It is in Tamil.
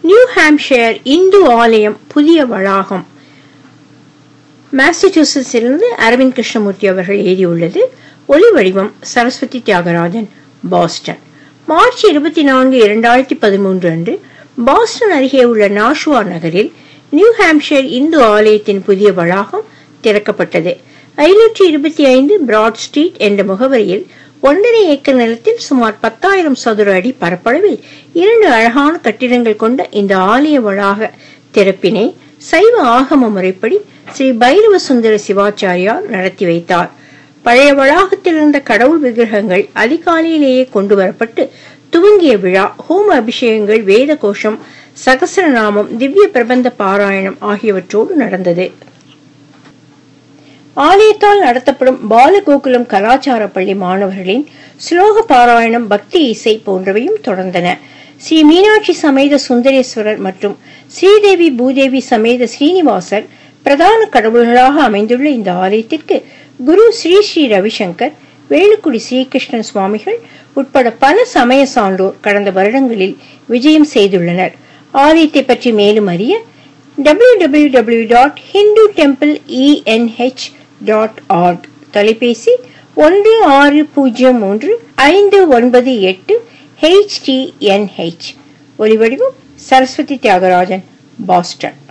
நியூ ஹாம்ஷயர் இந்து ஆலயம் புதிய வளாகம் மாசச்சூசட்ஸிலிருந்து அரவிந்த் கிருஷ்ணமூர்த்தி அவர்கள் எழுதியுள்ளது ஒலி வடிவம் சரஸ்வதி தியாகராஜன் பாஸ்டன் மார்ச் இருபத்தி நான்கு இரண்டாயிரத்தி பதிமூன்று அன்று பாஸ்டன் அருகே உள்ள நாஷுவா நகரில் நியூ ஹாம்ஷயர் இந்து ஆலயத்தின் புதிய வளாகம் திறக்கப்பட்டது ஐநூற்றி இருபத்தி ஐந்து பிராட் ஸ்ட்ரீட் என்ற முகவரியில் ஒன்றரை ஏக்கர் நிலத்தில் சுமார் பத்தாயிரம் சதுர அடி பரப்பளவில் இரண்டு அழகான கட்டிடங்கள் கொண்ட இந்த ஆலய வளாக திறப்பினை சைவ ஆகம முறைப்படி ஸ்ரீ பைரவ சுந்தர சிவாச்சாரியார் நடத்தி வைத்தார் பழைய வளாகத்தில் இருந்த கடவுள் விக்கிரகங்கள் அதிகாலையிலேயே கொண்டு வரப்பட்டு துவங்கிய விழா ஹோம அபிஷேகங்கள் வேத கோஷம் சகசரநாமம் திவ்ய பிரபந்த பாராயணம் ஆகியவற்றோடு நடந்தது ஆலயத்தால் நடத்தப்படும் பாலகோகுலம் கலாச்சார பள்ளி மாணவர்களின் ஸ்லோக பாராயணம் பக்தி இசை போன்றவையும் தொடர்ந்தன ஸ்ரீ மீனாட்சி சமேத சுந்தரேஸ்வரர் மற்றும் ஸ்ரீதேவி பூதேவி சமேத ஸ்ரீனிவாசர் பிரதான கடவுள்களாக அமைந்துள்ள இந்த ஆலயத்திற்கு குரு ஸ்ரீ ஸ்ரீ ரவிசங்கர் வேலுக்குடி ஸ்ரீகிருஷ்ணன் சுவாமிகள் உட்பட பல சமய சான்றோர் கடந்த வருடங்களில் விஜயம் செய்துள்ளனர் ஆலயத்தை பற்றி மேலும் அறிய W W W dot Hindu temple ENH dot org தொலைபேசி ஒன்று ஆறு பூஜ்ஜியம் மூன்று ஐந்து ஒன்பது எட்டு ஹெச்டிஎன்ஹெச் ஒலிவடிவம் சரஸ்வதி தியாகராஜன் பாஸ்டன்